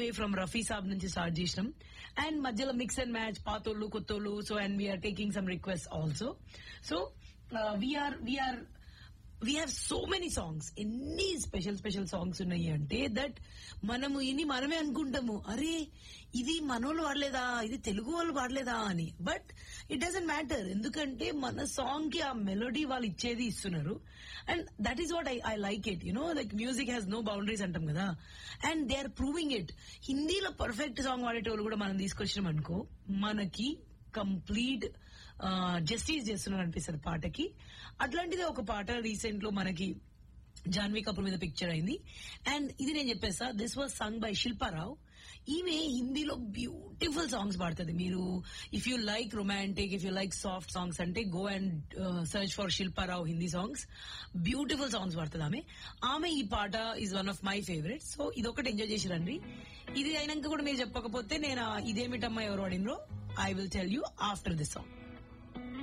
way from Rafi సాబ్ నుంచి start చేసినాం and మధ్యలో మిక్స్ అండ్ మ్యాచ్ పాతోళ్ళు కొత్తోళ్ళు so and we are taking some request also so we are we are we have so many songs ఎన్ని special special songs ఉన్నాయి అంటే that మనము ఇన్ని మనమే అనుకుంటాము అరే ఇది మనోళ్ళు వాడలేదా ఇది తెలుగు వాళ్ళు వాడలేదా అని బట్ ఇట్ డజంట్ మ్యాటర్ ఎందుకంటే మన సాంగ్ కి ఆ మెలోడీ వాళ్ళు ఇచ్చేది ఇస్తున్నారు and that is what I I like it you know like music has no boundaries అంటాం కదా and they are proving it హిందీలో పర్ఫెక్ట్ సాంగ్ వాడేటోళ్ళు కూడా మనం తీసుకొచ్చినాం అనుకో మనకి కంప్లీట్ జస్టిస్ చేస్తున్నారు అనిపిస్తుంది పాటకి అట్లాంటిదే ఒక పాట రీసెంట్ లో మనకి జాన్వీ కపూర్ మీద పిక్చర్ అయింది అండ్ ఇది నేను చెప్పేస్తా this was sung by Shilpa Rao ఈమె హిందీలో బ్యూటిఫుల్ సాంగ్స్ పాడుతుంది మీరు if you like romantic if you like soft songs అంటే go and search for Shilpa Rao Hindi songs beautiful songs పాడుతుంది ఆమె ఆమె ఈ పాట is one of my favourite so ఇది ఒకటి ఎంజాయ్ చేసిరండి ఇది అయినాక కూడా మీరు చెప్పకపోతే నేను ఆ ఇదేమిటమ్మా ఎవరు వాడినో I will tell you after this song